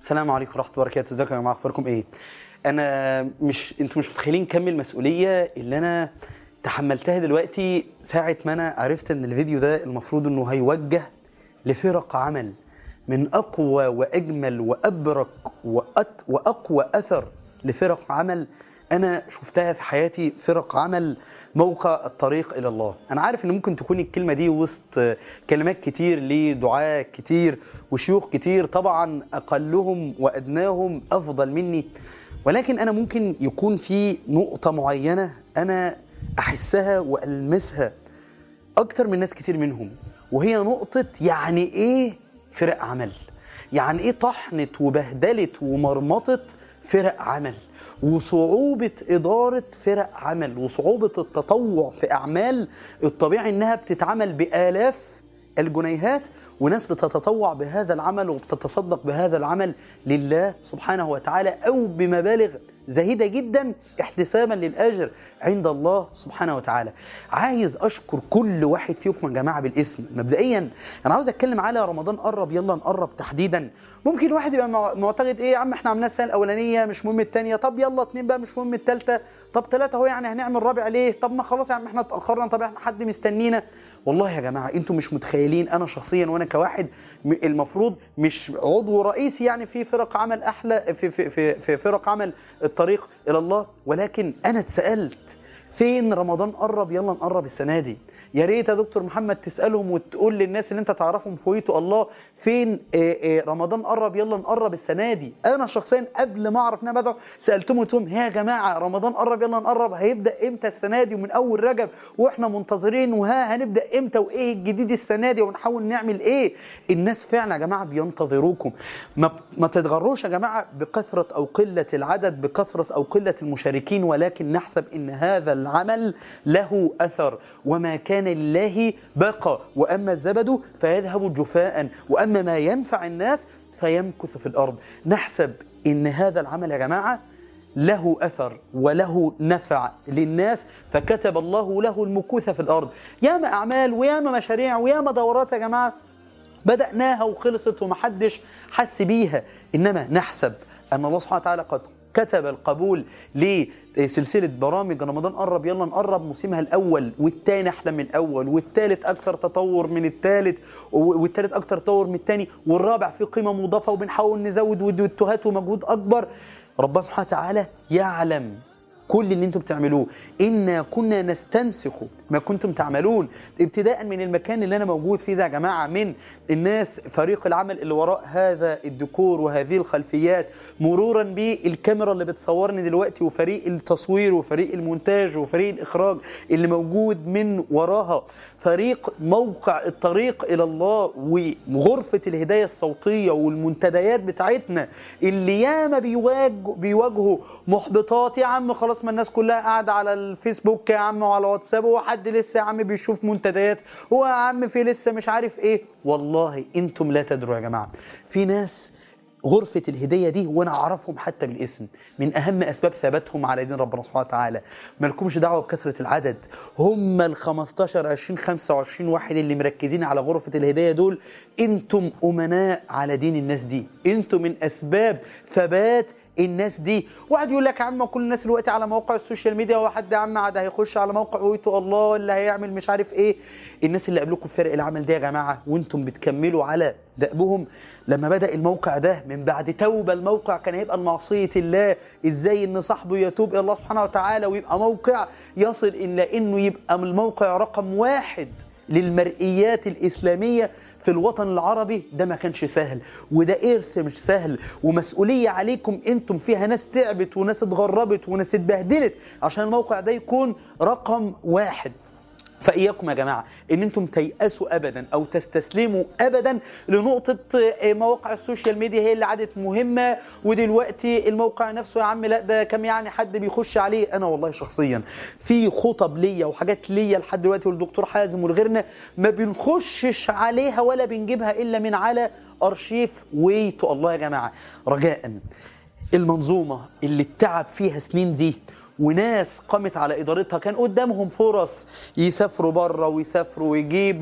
السلام عليكم ورحمه الله وبركاته ازيكم يا جماعه اخباركم ايه انا مش انتوا مش متخيلين كم المسؤوليه اللي انا تحملتها دلوقتي ساعه ما انا عرفت ان الفيديو ده المفروض انه هيوجه لفرق عمل من اقوى واجمل وابرك وأت واقوى اثر لفرق عمل انا شفتها في حياتي فرق عمل موقع الطريق الى الله انا عارف ان ممكن تكون الكلمه دي وسط كلمات كتير لدعاة كتير وشيوخ كتير طبعا اقلهم وادناهم افضل مني ولكن انا ممكن يكون في نقطه معينه انا احسها والمسها اكتر من ناس كتير منهم وهي نقطه يعني ايه فرق عمل يعني ايه طحنت وبهدلت ومرمطت فرق عمل وصعوبة إدارة فرق عمل وصعوبة التطوع في أعمال الطبيعي إنها بتتعمل بآلاف الجنيهات وناس بتتطوع بهذا العمل وبتتصدق بهذا العمل لله سبحانه وتعالى أو بمبالغ زهيدة جدا احتسابا للأجر عند الله سبحانه وتعالى عايز أشكر كل واحد فيكم يا جماعة بالاسم مبدئيا أنا عاوز أتكلم على رمضان قرب يلا نقرب تحديدا ممكن واحد يبقى معتقد ايه يا عم احنا عملنا السنه الاولانيه مش مهم الثانيه طب يلا اتنين بقى مش مهم الثالثه طب ثلاثه اهو يعني هنعمل رابع ليه طب ما خلاص يا عم احنا اتاخرنا طب احنا حد مستنينا والله يا جماعه انتم مش متخيلين انا شخصيا وانا كواحد المفروض مش عضو رئيسي يعني في فرق عمل احلى في في في, في فرق عمل الطريق الى الله ولكن انا اتسالت فين رمضان قرب يلا نقرب السنه دي يا ريت يا دكتور محمد تسالهم وتقول للناس اللي انت تعرفهم فويتوا الله فين آآ آآ رمضان قرب يلا نقرب السنه دي انا شخصيا قبل ما اعرف ان انا بدعو سالتهم قلت لهم يا جماعه رمضان قرب يلا نقرب هيبدا امتى السنه دي ومن اول رجب واحنا منتظرين وها هنبدا امتى وايه الجديد السنه دي ونحاول نعمل ايه الناس فعلا يا جماعه بينتظروكم ما, ما تتغروش يا جماعه بكثره او قله العدد بكثره او قله المشاركين ولكن نحسب ان هذا العمل له اثر وما كان لله بقى واما الزبد فيذهب جفاء واما ما ينفع الناس فيمكث في الارض نحسب ان هذا العمل يا جماعه له اثر وله نفع للناس فكتب الله له المكوث في الارض ياما اعمال وياما مشاريع وياما دورات يا جماعه بدأناها وخلصت ومحدش حس بيها إنما نحسب أن الله سبحانه وتعالى قد كتب القبول لسلسلة برامج رمضان قرب يلا نقرب موسمها الأول والتاني أحلى من الأول والتالت أكثر تطور من التالت والتالت أكثر تطور من التاني والرابع في قيمة مضافة وبنحاول نزود ودوتوهات ومجهود أكبر ربنا سبحانه وتعالى يعلم كل اللي انتم بتعملوه إنا كنا نستنسخ ما كنتم تعملون ابتداء من المكان اللي أنا موجود فيه ده يا جماعة من الناس فريق العمل اللي وراء هذا الديكور وهذه الخلفيات مرورا بالكاميرا اللي بتصورني دلوقتي وفريق التصوير وفريق المونتاج وفريق الإخراج اللي موجود من وراها فريق موقع الطريق إلى الله وغرفة الهداية الصوتية والمنتديات بتاعتنا اللي ياما بيواجه بيواجهوا محبطات يا عم خلاص ما الناس كلها قاعدة على الفيسبوك يا عم وعلى واتساب هو حد لسه يا عم بيشوف منتديات هو يا عم في لسه مش عارف ايه والله انتم لا تدروا يا جماعة في ناس غرفة الهدية دي وانا اعرفهم حتى بالاسم من اهم اسباب ثباتهم على دين ربنا سبحانه وتعالى ما لكمش دعوة بكثرة العدد هم ال 15 20 25 واحد اللي مركزين على غرفة الهدية دول انتم امناء على دين الناس دي انتم من اسباب ثبات الناس دي واحد يقول لك يا عم كل الناس دلوقتي على مواقع السوشيال ميديا وحد يا عم عاد هيخش على موقع ويتو الله اللي هيعمل مش عارف ايه الناس اللي قبلكم في فرق العمل ده يا جماعه وانتم بتكملوا على دأبهم لما بدأ الموقع ده من بعد توبة الموقع كان هيبقى المعصية الله ازاي ان صاحبه يتوب الى الله سبحانه وتعالى ويبقى موقع يصل الى انه يبقى من الموقع رقم واحد للمرئيات الإسلامية في الوطن العربي ده ما كانش سهل وده إرث مش سهل ومسؤولية عليكم انتم فيها ناس تعبت وناس اتغربت وناس اتبهدلت عشان الموقع ده يكون رقم واحد فإياكم يا جماعة إن أنتم تيأسوا أبدا أو تستسلموا أبدا لنقطة مواقع السوشيال ميديا هي اللي عادت مهمة ودلوقتي الموقع نفسه يا عم لا ده كم يعني حد بيخش عليه أنا والله شخصيا في خطب ليا وحاجات ليا لحد دلوقتي والدكتور حازم والغيرنا ما بنخشش عليها ولا بنجيبها إلا من على أرشيف ويتو الله يا جماعة رجاء المنظومة اللي التعب فيها سنين دي وناس قامت على إدارتها كان قدامهم فرص يسافروا بره ويسافروا ويجيبوا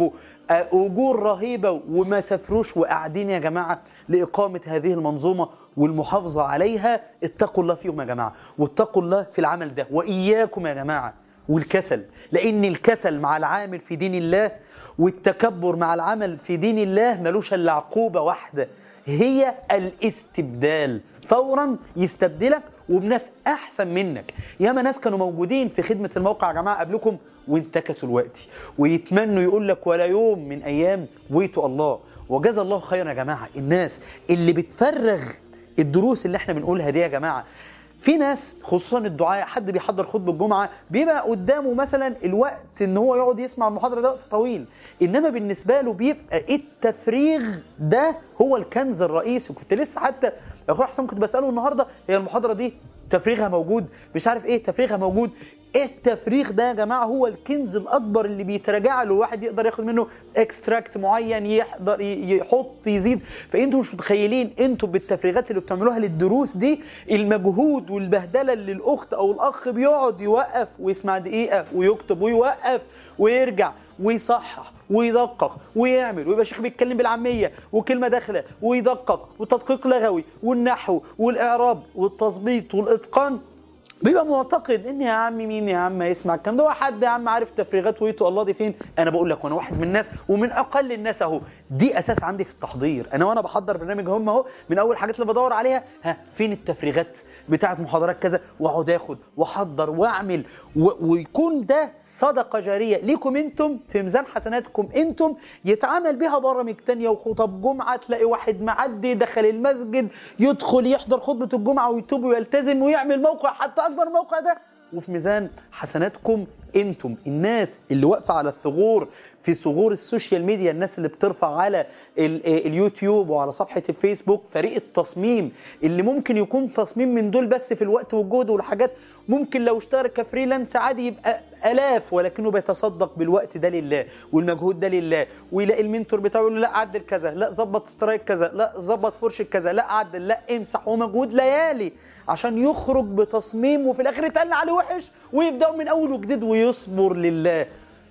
آه، اجور رهيبه وما سافروش وقاعدين يا جماعه لاقامه هذه المنظومه والمحافظه عليها اتقوا الله فيهم يا جماعه واتقوا الله في العمل ده واياكم يا جماعه والكسل لان الكسل مع العامل في دين الله والتكبر مع العمل في دين الله ملوش الا عقوبه واحده هي الاستبدال فورا يستبدلك وبناس احسن منك ياما ناس كانوا موجودين في خدمه الموقع يا جماعه قبلكم وانتكسوا الوقت ويتمنوا يقول لك ولا يوم من ايام ويتوا الله وجزا الله خيرا يا جماعه الناس اللي بتفرغ الدروس اللي احنا بنقولها دي يا جماعه في ناس خصوصا الدعاء حد بيحضر خطبه الجمعه بيبقى قدامه مثلا الوقت ان هو يقعد يسمع المحاضره ده وقت طويل انما بالنسبه له بيبقى التفريغ ده هو الكنز الرئيسي كنت لسه حتى اخويا حسام كنت بساله النهارده هي المحاضره دي تفريغها موجود مش عارف ايه تفريغها موجود ايه التفريغ ده يا جماعه هو الكنز الاكبر اللي بيتراجع له الواحد يقدر ياخد منه اكستراكت معين يحضر ي- يحط يزيد فانتوا مش متخيلين انتوا بالتفريغات اللي بتعملوها للدروس دي المجهود والبهدله اللي الاخت او الاخ بيقعد يوقف ويسمع دقيقه ويكتب ويوقف ويرجع ويصحح ويدقق ويعمل ويبقى شيخ بيتكلم بالعاميه وكلمه داخله ويدقق وتدقيق لغوي والنحو والاعراب والتظبيط والاتقان بيبقى معتقد ان يا عم مين يا عم يسمع الكلام ده هو حد يا عم عارف تفريغات ويتو الله دي فين انا بقول لك وانا واحد من الناس ومن اقل الناس اهو دي اساس عندي في التحضير انا وانا بحضر برنامج هم اهو من اول الحاجات اللي بدور عليها ها فين التفريغات بتاعه محاضرات كذا واقعد اخد واحضر واعمل و... ويكون ده صدقه جاريه ليكم انتم في ميزان حسناتكم انتم يتعامل بها برامج تانية وخطب جمعه تلاقي واحد معدي دخل المسجد يدخل يحضر خطبه الجمعه ويتوب ويلتزم ويعمل موقع حتى اكبر موقع ده وفي ميزان حسناتكم انتم الناس اللي واقفه على الثغور في ثغور السوشيال ميديا الناس اللي بترفع على ال- آه اليوتيوب وعلى صفحه الفيسبوك فريق التصميم اللي ممكن يكون تصميم من دول بس في الوقت والجهد والحاجات ممكن لو اشتغل كفريلانس عادي يبقى الاف ولكنه بيتصدق بالوقت ده لله والمجهود ده لله ويلاقي المنتور بتاعه يقول له لا عدل كذا لا ظبط سترايك كذا لا ظبط فرشه كذا لا عدل لا امسح ومجهود ليالي عشان يخرج بتصميم وفي الاخر يتقال عليه وحش ويبداوا من اول وجديد ويصبر لله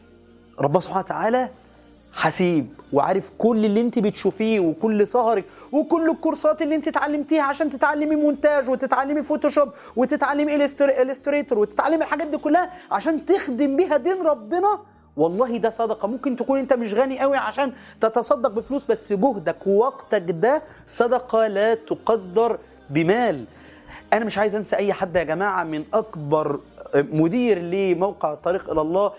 ربنا سبحانه وتعالى حسيب وعارف كل اللي انت بتشوفيه وكل سهرك وكل الكورسات اللي انت اتعلمتيها عشان تتعلمي مونتاج وتتعلمي فوتوشوب وتتعلمي الستريتور وتتعلمي الحاجات دي كلها عشان تخدم بيها دين ربنا والله ده صدقه ممكن تكون انت مش غني قوي عشان تتصدق بفلوس بس جهدك ووقتك ده صدقه لا تقدر بمال انا مش عايز انسى اي حد يا جماعه من اكبر مدير لموقع الطريق الى الله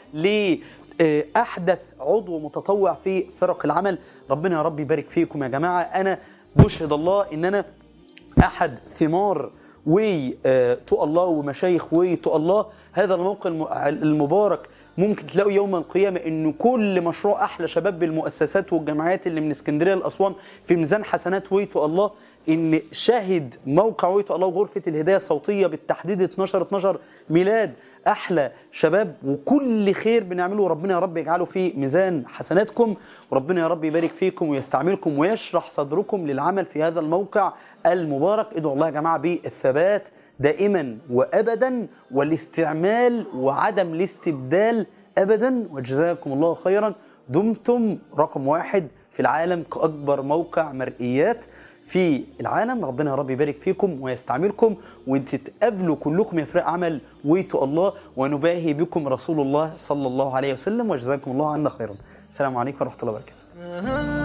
لاحدث عضو متطوع في فرق العمل ربنا يا رب يبارك فيكم يا جماعه انا بشهد الله ان انا احد ثمار وتو الله ومشايخ وتو الله هذا الموقع الم- المبارك ممكن تلاقوا يوم القيامة إن كل مشروع أحلى شباب بالمؤسسات والجمعيات اللي من اسكندرية لأسوان في ميزان حسنات ويتو الله إن شهد موقع ويتو الله وغرفة الهداية الصوتية بالتحديد 12 12 ميلاد أحلى شباب وكل خير بنعمله ربنا يا رب يجعله في ميزان حسناتكم وربنا يا رب يبارك فيكم ويستعملكم ويشرح صدركم للعمل في هذا الموقع المبارك ادعوا الله يا جماعة بالثبات دائما وابدا والاستعمال وعدم الاستبدال ابدا وجزاكم الله خيرا دمتم رقم واحد في العالم كاكبر موقع مرئيات في العالم ربنا يا رب يبارك فيكم ويستعملكم وتتقابلوا كلكم يا فريق عمل ويتو الله ونباهي بكم رسول الله صلى الله عليه وسلم وجزاكم الله عنا خيرا السلام عليكم ورحمه الله وبركاته